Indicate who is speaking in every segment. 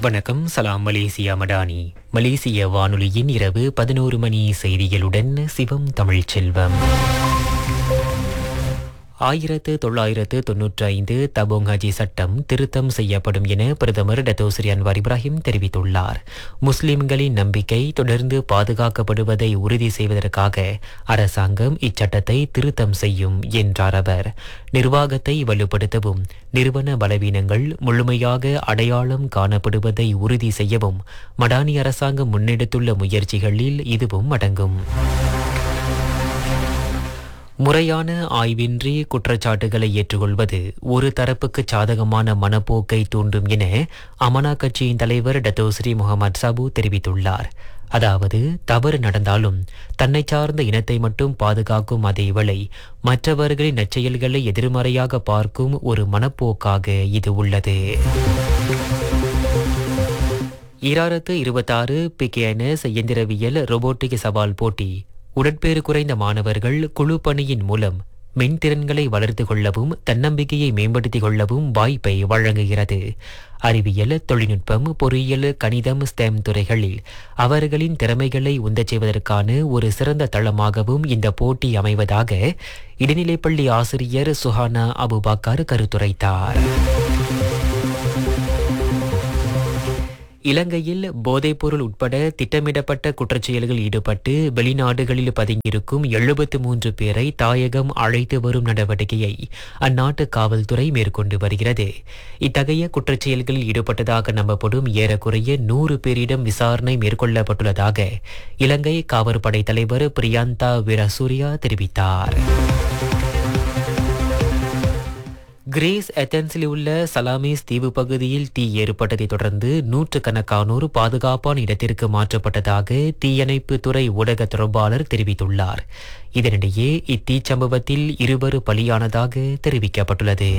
Speaker 1: வணக்கம் சலாம் மலேசியா மடானி மலேசிய வானொலியின் இரவு பதினோரு மணி செய்திகளுடன் சிவம் தமிழ்ச்செல்வம் ஆயிரத்து தொள்ளாயிரத்து தொன்னூற்றி ஐந்து தபோங் ஹஜி சட்டம் திருத்தம் செய்யப்படும் என பிரதமர் டத்தோஸ்ரீ அன்வார் இப்ராஹிம் தெரிவித்துள்ளார் முஸ்லிம்களின் நம்பிக்கை தொடர்ந்து பாதுகாக்கப்படுவதை உறுதி செய்வதற்காக அரசாங்கம் இச்சட்டத்தை திருத்தம் செய்யும் என்றார் அவர் நிர்வாகத்தை வலுப்படுத்தவும் நிறுவன பலவீனங்கள் முழுமையாக அடையாளம் காணப்படுவதை உறுதி செய்யவும் மடானி அரசாங்கம் முன்னெடுத்துள்ள முயற்சிகளில் இதுவும் அடங்கும் முறையான ஆய்வின்றி குற்றச்சாட்டுகளை ஏற்றுக்கொள்வது ஒரு தரப்புக்கு சாதகமான மனப்போக்கை தூண்டும் என அமனா கட்சியின் தலைவர் டத்தோஸ்ரீ முகமது சாபு தெரிவித்துள்ளார் அதாவது தவறு நடந்தாலும் தன்னை சார்ந்த இனத்தை மட்டும் பாதுகாக்கும் அதேவேளை மற்றவர்களின் நற்செயல்களை எதிர்மறையாக பார்க்கும் ஒரு மனப்போக்காக இது உள்ளது ஈராயிரத்து இருபத்தாறு பிகேஎன்எஸ் இயந்திரவியல் ரோபோட்டிக் சவால் போட்டி உடற்பேறு குறைந்த மாணவர்கள் குழு பணியின் மூலம் மென்திறன்களை வளர்த்து கொள்ளவும் தன்னம்பிக்கையை மேம்படுத்திக் கொள்ளவும் வாய்ப்பை வழங்குகிறது அறிவியல் தொழில்நுட்பம் பொறியியல் கணிதம் ஸ்டெம் துறைகளில் அவர்களின் திறமைகளை உந்தச் செய்வதற்கான ஒரு சிறந்த தளமாகவும் இந்த போட்டி அமைவதாக இடைநிலைப்பள்ளி ஆசிரியர் சுஹானா அபுபாக்கர் கருத்துரைத்தார் இலங்கையில் போதைப்பொருள் உட்பட திட்டமிடப்பட்ட குற்றச்செயல்களில் ஈடுபட்டு வெளிநாடுகளில் பதுங்கியிருக்கும் எழுபத்து மூன்று பேரை தாயகம் அழைத்து வரும் நடவடிக்கையை அந்நாட்டு காவல்துறை மேற்கொண்டு வருகிறது இத்தகைய குற்றச்செயல்களில் ஈடுபட்டதாக நம்பப்படும் ஏறக்குறைய நூறு பேரிடம் விசாரணை மேற்கொள்ளப்பட்டுள்ளதாக இலங்கை காவற்படை தலைவர் பிரியாந்தா வீரசூரியா தெரிவித்தார் கிரேஸ் ஏத்தன்ஸில் உள்ள சலாமிஸ் தீவு பகுதியில் தீ ஏற்பட்டதைத் தொடர்ந்து நூற்றுக்கணக்கானோர் பாதுகாப்பான இடத்திற்கு மாற்றப்பட்டதாக தீயணைப்பு துறை ஊடக தொடர்பாளர் தெரிவித்துள்ளார் இதனிடையே இத்தீச்சம்பவத்தில் இருவர் பலியானதாக தெரிவிக்கப்பட்டுள்ளது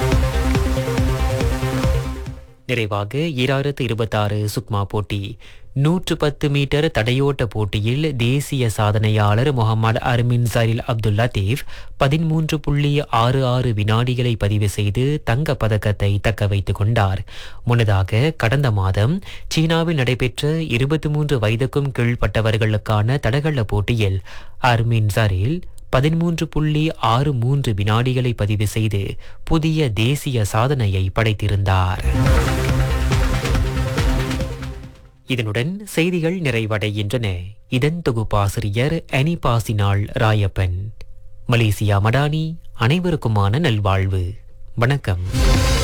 Speaker 1: நிறைவாக ஈராயிரத்து இருபத்தாறு சுக்மா போட்டி நூற்று பத்து மீட்டர் தடையோட்ட போட்டியில் தேசிய சாதனையாளர் முகமது அர்மின் சரில் அப்துல் லத்தீப் பதிமூன்று புள்ளி ஆறு ஆறு வினாடிகளை பதிவு செய்து தங்க பதக்கத்தை தக்க வைத்துக் கொண்டார் முன்னதாக கடந்த மாதம் சீனாவில் நடைபெற்ற இருபத்தி மூன்று வயதுக்கும் கீழ்ப்பட்டவர்களுக்கான தடகள போட்டியில் அர்மின் சரில் பதிமூன்று புள்ளி ஆறு மூன்று வினாடிகளை பதிவு செய்து புதிய தேசிய சாதனையை படைத்திருந்தார் இதனுடன் செய்திகள் நிறைவடைகின்றன இதன் தொகுப்பாசிரியர் அனிபாசினாள் ராயப்பன் மலேசியா மடானி அனைவருக்குமான நல்வாழ்வு வணக்கம்